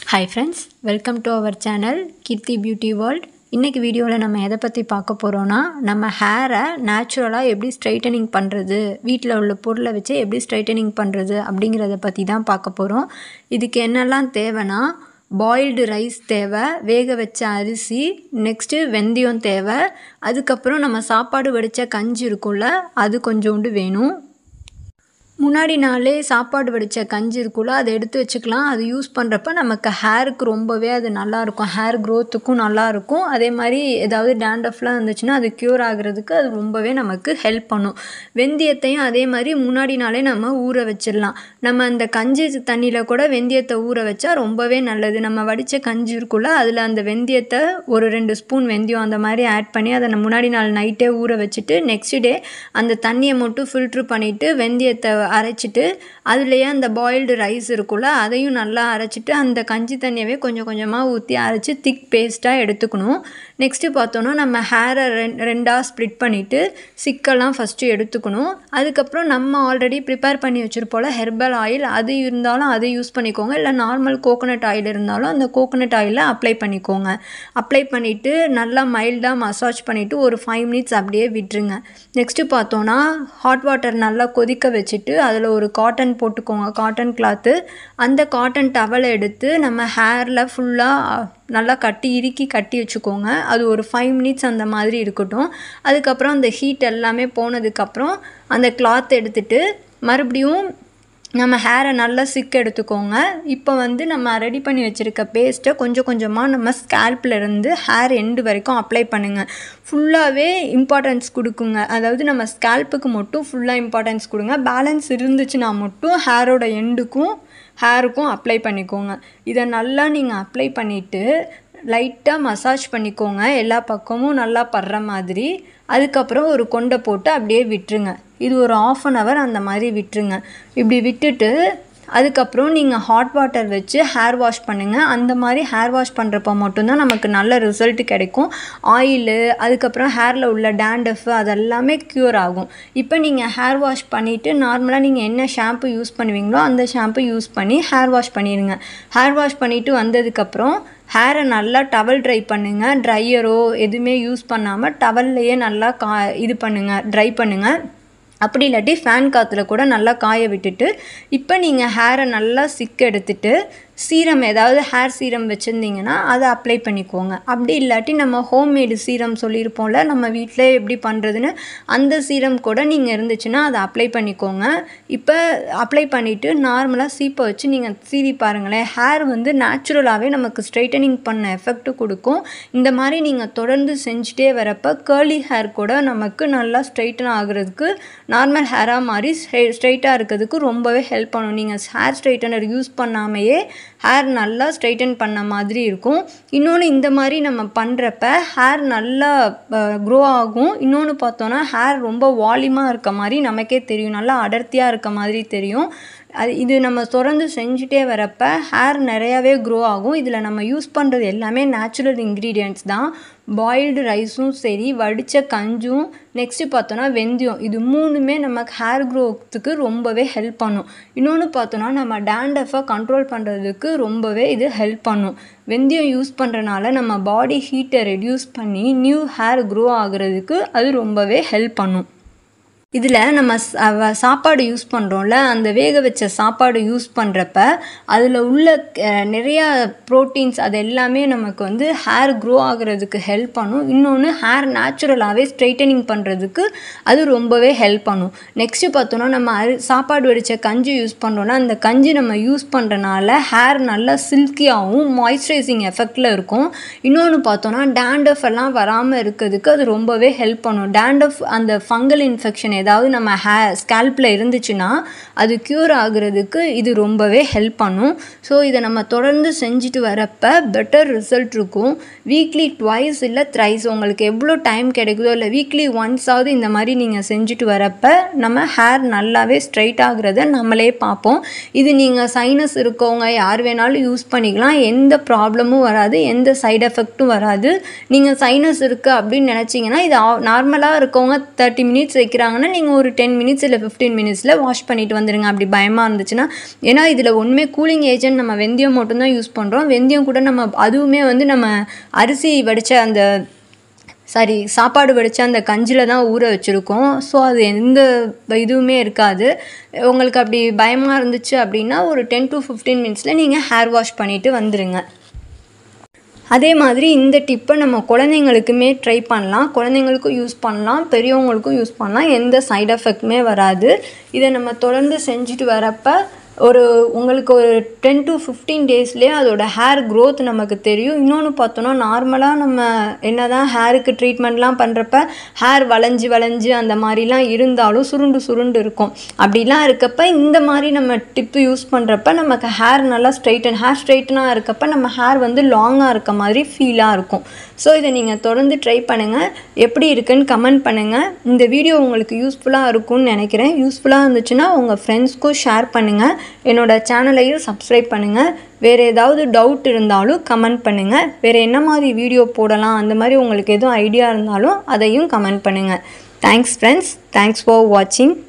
hi friends welcome to our channel Keerthi beauty world இன்றைக்கி வீடியோவில் நம்ம எதை பற்றி பார்க்க போகிறோன்னா நம்ம ஹேரை நேச்சுரலாக எப்படி ஸ்ட்ரைட்டனிங் பண்ணுறது வீட்டில் உள்ள பொருளை வச்சு எப்படி ஸ்ட்ரைட்டனிங் பண்ணுறது அப்படிங்கிறத பற்றி தான் பார்க்க போகிறோம் இதுக்கு என்னெல்லாம் தேவைன்னா பாயில்டு ரைஸ் தேவை வேக வச்ச அரிசி நெக்ஸ்ட்டு வெந்தயம் தேவை அதுக்கப்புறம் நம்ம சாப்பாடு வடித்த கஞ்சி இருக்கும்ல அது கொஞ்சோண்டு வேணும் முன்னாடி நாளே சாப்பாடு வடித்த கஞ்சி இருக்குல்ல அதை எடுத்து வச்சுக்கலாம் அது யூஸ் பண்ணுறப்ப நமக்கு ஹேருக்கு ரொம்பவே அது நல்லாயிருக்கும் ஹேர் க்ரோத்துக்கும் நல்லாயிருக்கும் அதே மாதிரி ஏதாவது டேண்டஃப்லாம் இருந்துச்சுன்னா அது க்யூர் ஆகிறதுக்கு அது ரொம்பவே நமக்கு ஹெல்ப் பண்ணும் வெந்தயத்தையும் அதே மாதிரி முன்னாடி நாளே நம்ம ஊற வச்சிடலாம் நம்ம அந்த கஞ்சி தண்ணியில் கூட வெந்தயத்தை ஊற வச்சா ரொம்பவே நல்லது நம்ம வடித்த கஞ்சி இருக்குல்ல அதில் அந்த வெந்தயத்தை ஒரு ரெண்டு ஸ்பூன் வெந்தயம் அந்த மாதிரி ஆட் பண்ணி அதை நம்ம முன்னாடி நாள் நைட்டே ஊற வச்சுட்டு நெக்ஸ்ட் டே அந்த தண்ணியை மட்டும் ஃபில்ட்ரு பண்ணிவிட்டு வெந்தயத்தை அரைச்சிட்டு அதுலேயே அந்த பாயில்டு ரைஸ் இருக்குல்ல அதையும் நல்லா அரைச்சிட்டு அந்த கஞ்சி தண்ணியவே கொஞ்சம் கொஞ்சமாக ஊற்றி அரைச்சி திக் பேஸ்ட்டாக எடுத்துக்கணும் நெக்ஸ்ட்டு பார்த்தோன்னா நம்ம ஹேரை ரெண் ரெண்டாக ஸ்ப்ளிட் பண்ணிவிட்டு சிக்கெல்லாம் ஃபஸ்ட்டு எடுத்துக்கணும் அதுக்கப்புறம் நம்ம ஆல்ரெடி ப்ரிப்பேர் பண்ணி வச்சுருப்போல ஹெர்பல் ஆயில் அது இருந்தாலும் அதை யூஸ் பண்ணிக்கோங்க இல்லை நார்மல் கோகோனட் ஆயில் இருந்தாலும் அந்த கோகோனட் ஆயிலை அப்ளை பண்ணிக்கோங்க அப்ளை பண்ணிவிட்டு நல்லா மைல்டாக மசாஜ் பண்ணிவிட்டு ஒரு ஃபைவ் மினிட்ஸ் அப்படியே விட்டுருங்க நெக்ஸ்ட்டு பார்த்தோன்னா ஹாட் வாட்டர் நல்லா கொதிக்க வச்சுட்டு அதில் ஒரு காட்டன் போட்டுக்கோங்க காட்டன் கிளாத்து அந்த காட்டன் டவலை எடுத்து நம்ம ஹேரில் ஃபுல்லாக நல்லா கட்டி இறுக்கி கட்டி வச்சுக்கோங்க அது ஒரு ஃபைவ் மினிட்ஸ் அந்த மாதிரி இருக்கட்டும் அதுக்கப்புறம் அந்த ஹீட் எல்லாமே போனதுக்கப்புறம் அந்த கிளாத் எடுத்துட்டு மறுபடியும் நம்ம ஹேரை நல்லா சிக் எடுத்துக்கோங்க இப்போ வந்து நம்ம ரெடி பண்ணி வச்சுருக்க பேஸ்ட்டை கொஞ்சம் கொஞ்சமாக நம்ம ஸ்கேல்பில் இருந்து ஹேர் எண்டு வரைக்கும் அப்ளை பண்ணுங்கள் ஃபுல்லாகவே இம்பார்ட்டன்ஸ் கொடுக்குங்க அதாவது நம்ம ஸ்கேல்ப்புக்கு மட்டும் ஃபுல்லாக இம்பார்ட்டன்ஸ் கொடுங்க பேலன்ஸ் இருந்துச்சுன்னா மட்டும் ஹேரோட எண்டுக்கும் ஹேருக்கும் அப்ளை பண்ணிக்கோங்க இதை நல்லா நீங்கள் அப்ளை பண்ணிவிட்டு லைட்டாக மசாஜ் பண்ணிக்கோங்க எல்லா பக்கமும் நல்லா படுற மாதிரி அதுக்கப்புறம் ஒரு கொண்டை போட்டு அப்படியே விட்டுருங்க இது ஒரு ஆஃப் அன் ஹவர் அந்த மாதிரி விட்டுருங்க இப்படி விட்டுட்டு அதுக்கப்புறம் நீங்கள் ஹாட் வாட்டர் வச்சு ஹேர் வாஷ் பண்ணுங்கள் அந்த மாதிரி ஹேர் வாஷ் பண்ணுறப்ப மட்டும்தான் நமக்கு நல்ல ரிசல்ட் கிடைக்கும் ஆயிலு அதுக்கப்புறம் ஹேரில் உள்ள டேண்டஃப் அதெல்லாமே க்யூர் ஆகும் இப்போ நீங்கள் ஹேர் வாஷ் பண்ணிவிட்டு நார்மலாக நீங்கள் என்ன ஷாம்பு யூஸ் பண்ணுவீங்களோ அந்த ஷாம்பு யூஸ் பண்ணி ஹேர் வாஷ் பண்ணிடுங்க ஹேர் வாஷ் பண்ணிவிட்டு வந்ததுக்கப்புறம் ஹேரை நல்லா டவல் ட்ரை பண்ணுங்கள் ட்ரையரோ எதுவுமே யூஸ் பண்ணாமல் டவல்லையே நல்லா கா இது பண்ணுங்கள் ட்ரை பண்ணுங்கள் அப்படி இல்லாட்டி ஃபேன் காற்றுல கூட நல்லா காய விட்டுட்டு இப்போ நீங்கள் ஹேரை நல்லா சிக் எடுத்துட்டு சீரம் ஏதாவது ஹேர் சீரம் வச்சுருந்தீங்கன்னா அதை அப்ளை பண்ணிக்கோங்க அப்படி இல்லாட்டி நம்ம ஹோம்மேடு சீரம் சொல்லியிருப்போம்ல நம்ம வீட்டில் எப்படி பண்ணுறதுன்னு அந்த சீரம் கூட நீங்கள் இருந்துச்சுன்னா அதை அப்ளை பண்ணிக்கோங்க இப்போ அப்ளை பண்ணிவிட்டு நார்மலாக சீப்பை வச்சு நீங்கள் சீவி பாருங்களேன் ஹேர் வந்து நேச்சுரலாகவே நமக்கு ஸ்ட்ரைட்டனிங் பண்ண எஃபெக்ட் கொடுக்கும் இந்த மாதிரி நீங்கள் தொடர்ந்து செஞ்சுட்டே வரப்போ கேர்லி ஹேர் கூட நமக்கு நல்லா ஸ்ட்ரைட்டன் ஆகுறதுக்கு நார்மல் ஹேராக மாதிரி ஸ்ட்ரைட்டாக இருக்கிறதுக்கு ரொம்பவே ஹெல்ப் பண்ணும் நீங்கள் ஹேர் ஸ்ட்ரைட்டனர் யூஸ் பண்ணாமையே ஹேர் நல்லா ஸ்ட்ரைட்டன் பண்ண மாதிரி இருக்கும் இன்னொன்று இந்த மாதிரி நம்ம பண்ணுறப்ப ஹேர் நல்லா க்ரோ ஆகும் இன்னொன்று பார்த்தோன்னா ஹேர் ரொம்ப வால்யூமாக இருக்க மாதிரி நமக்கே தெரியும் நல்லா அடர்த்தியாக இருக்க மாதிரி தெரியும் அது இது நம்ம தொடர்ந்து செஞ்சுட்டே வரப்போ ஹேர் நிறையாவே க்ரோ ஆகும் இதில் நம்ம யூஸ் பண்ணுறது எல்லாமே நேச்சுரல் இன்க்ரீடியன்ட்ஸ் தான் பாயில்டு ரைஸும் சரி வடித்த கஞ்சும் நெக்ஸ்ட்டு பார்த்தோன்னா வெந்தயம் இது மூணுமே நமக்கு ஹேர் க்ரோத்துக்கு ரொம்பவே ஹெல்ப் பண்ணும் இன்னொன்று பார்த்தோன்னா நம்ம டேண்டஃபை கண்ட்ரோல் பண்ணுறதுக்கு ரொம்பவே இது ஹெல்ப் பண்ணும் வெந்தயம் யூஸ் பண்ணுறனால நம்ம பாடி ஹீட்டை ரெடியூஸ் பண்ணி நியூ ஹேர் க்ரோ ஆகுறதுக்கு அது ரொம்பவே ஹெல்ப் பண்ணும் இதில் நம்ம சாப்பாடு யூஸ் பண்ணுறோம்ல அந்த வேக வச்ச சாப்பாடு யூஸ் பண்ணுறப்ப அதில் உள்ள நிறையா ப்ரோட்டீன்ஸ் அது எல்லாமே நமக்கு வந்து ஹேர் க்ரோ ஆகிறதுக்கு ஹெல்ப் பண்ணும் இன்னொன்று ஹேர் நேச்சுரலாகவே ஸ்ட்ரைட்டனிங் பண்ணுறதுக்கு அது ரொம்பவே ஹெல்ப் பண்ணும் நெக்ஸ்ட்டு பார்த்தோன்னா நம்ம அரி சாப்பாடு வடித்த கஞ்சி யூஸ் பண்ணுறோன்னா அந்த கஞ்சி நம்ம யூஸ் பண்ணுறனால ஹேர் நல்லா சில்கியாகவும் மாய்ஸ்சரைசிங் எஃபெக்டில் இருக்கும் இன்னொன்று பார்த்தோன்னா டேண்டஃப் எல்லாம் வராமல் இருக்கிறதுக்கு அது ரொம்பவே ஹெல்ப் பண்ணும் டேண்டஃப் அந்த ஃபங்கல் இன்ஃபெக்ஷன் ஏதாவது நம்ம ஹே ஸ்கேல்பில் இருந்துச்சுன்னா அது க்யூர் ஆகுறதுக்கு இது ரொம்பவே ஹெல்ப் பண்ணும் ஸோ இதை நம்ம தொடர்ந்து செஞ்சுட்டு வரப்போ பெட்டர் ரிசல்ட் இருக்கும் வீக்லி ட்வைஸ் இல்லை த்ரைஸ் உங்களுக்கு எவ்வளோ டைம் கிடைக்குதோ இல்லை வீக்லி ஒன்ஸாவது இந்த மாதிரி நீங்கள் செஞ்சுட்டு வரப்போ நம்ம ஹேர் நல்லாவே ஸ்ட்ரைட் ஆகுறத நம்மளே பார்ப்போம் இது நீங்கள் சைனஸ் இருக்கவங்க யார் வேணாலும் யூஸ் பண்ணிக்கலாம் எந்த ப்ராப்ளமும் வராது எந்த சைடு எஃபெக்ட்டும் வராது நீங்கள் சைனஸ் இருக்குது அப்படின்னு நினச்சிங்கன்னா இது நார்மலாக இருக்கவங்க தேர்ட்டி மினிட்ஸ் வைக்கிறாங்கன்னா பண்ணாமல் நீங்கள் ஒரு டென் மினிட்ஸ் இல்லை ஃபிஃப்டீன் மினிட்ஸில் வாஷ் பண்ணிட்டு வந்துடுங்க அப்படி பயமாக இருந்துச்சுன்னா ஏன்னா இதில் ஒன்றுமே கூலிங் ஏஜென்ட் நம்ம வெந்தயம் மட்டும்தான் யூஸ் பண்ணுறோம் வெந்தயம் கூட நம்ம அதுவுமே வந்து நம்ம அரிசி வடித்த அந்த சாரி சாப்பாடு வடித்து அந்த கஞ்சியில் தான் ஊற வச்சுருக்கோம் ஸோ அது எந்த இதுவுமே இருக்காது உங்களுக்கு அப்படி பயமாக இருந்துச்சு அப்படின்னா ஒரு டென் டு ஃபிஃப்டீன் மினிட்ஸில் நீங்கள் ஹேர் வாஷ் பண்ணிவிட்டு வந்துடுங்க அதே மாதிரி இந்த டிப்பை நம்ம குழந்தைங்களுக்குமே ட்ரை பண்ணலாம் குழந்தைங்களுக்கும் யூஸ் பண்ணலாம் பெரியவங்களுக்கும் யூஸ் பண்ணலாம் எந்த சைடு எஃபெக்ட்டுமே வராது இதை நம்ம தொடர்ந்து செஞ்சுட்டு வரப்போ ஒரு உங்களுக்கு ஒரு டென் டு ஃபிஃப்டீன் டேஸ்லேயே அதோட ஹேர் க்ரோத் நமக்கு தெரியும் இன்னொன்று பார்த்தோன்னா நார்மலாக நம்ம என்ன தான் ஹேருக்கு ட்ரீட்மெண்ட்லாம் பண்ணுறப்ப ஹேர் வளைஞ்சு வளைஞ்சு அந்த மாதிரிலாம் இருந்தாலும் சுருண்டு சுருண்டு இருக்கும் அப்படிலாம் இருக்கப்ப இந்த மாதிரி நம்ம டிப்பு யூஸ் பண்ணுறப்ப நமக்கு ஹேர் நல்லா ஸ்ட்ரைட்டன் ஹேர் ஸ்ட்ரைட்டனாக இருக்கப்ப நம்ம ஹேர் வந்து லாங்காக இருக்க மாதிரி ஃபீலாக இருக்கும் ஸோ இதை நீங்கள் தொடர்ந்து ட்ரை பண்ணுங்கள் எப்படி இருக்குன்னு கமெண்ட் பண்ணுங்கள் இந்த வீடியோ உங்களுக்கு யூஸ்ஃபுல்லாக இருக்கும்னு நினைக்கிறேன் யூஸ்ஃபுல்லாக இருந்துச்சுன்னா உங்கள் ஃப்ரெண்ட்ஸ்க்கும் ஷேர் பண்ணுங்கள் என்னோடய சேனலையும் சப்ஸ்கிரைப் பண்ணுங்கள் வேறு ஏதாவது டவுட் இருந்தாலும் கமெண்ட் பண்ணுங்கள் வேறு என்ன மாதிரி வீடியோ போடலாம் அந்த மாதிரி உங்களுக்கு எதுவும் ஐடியா இருந்தாலும் அதையும் கமெண்ட் பண்ணுங்கள் தேங்க்ஸ் ஃப்ரெண்ட்ஸ் தேங்க்ஸ் ஃபார் வாட்சிங்